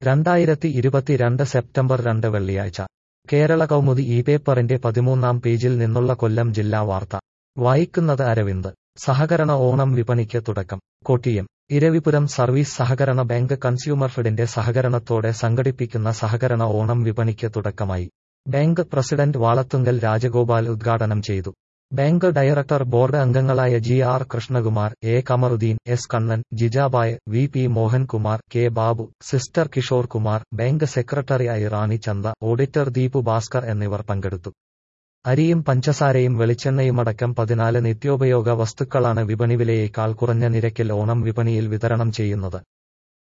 രണ്ടായിരത്തി ഇരുപത്തിരണ്ട് സെപ്റ്റംബർ രണ്ട് വെള്ളിയാഴ്ച കേരള കൗമുദി ഈ പേപ്പറിന്റെ പതിമൂന്നാം പേജിൽ നിന്നുള്ള കൊല്ലം ജില്ലാ വാർത്ത വായിക്കുന്നത് അരവിന്ദ് സഹകരണ ഓണം വിപണിക്ക് തുടക്കം കൊട്ടിയം ഇരവിപുരം സർവീസ് സഹകരണ ബാങ്ക് കൺസ്യൂമർ ഫെഡിന്റെ സഹകരണത്തോടെ സംഘടിപ്പിക്കുന്ന സഹകരണ ഓണം വിപണിക്ക് തുടക്കമായി ബാങ്ക് പ്രസിഡന്റ് വാളത്തുങ്കൽ രാജഗോപാൽ ഉദ്ഘാടനം ചെയ്തു ബാങ്ക് ഡയറക്ടർ ബോർഡ് അംഗങ്ങളായ G R Krishnakumar A Kamaruddin S Kannan Jijabai V P Mohankumar K Babu sister Kishore Kumar bank സെക്രട്ടറിയായി റാണി ചന്ദ ഓഡിറ്റർ ദീപു ഭാസ്കർ എന്നിവർ പങ്കെടുത്തു അരിയും പഞ്ചസാരയും വെളിച്ചെണ്ണയുമടക്കം പതിനാല് നിത്യോപയോഗ വസ്തുക്കളാണ് വിപണി വിലയേക്കാൾ കുറഞ്ഞ നിരക്കിൽ ഓണം വിപണിയിൽ വിതരണം ചെയ്യുന്നത്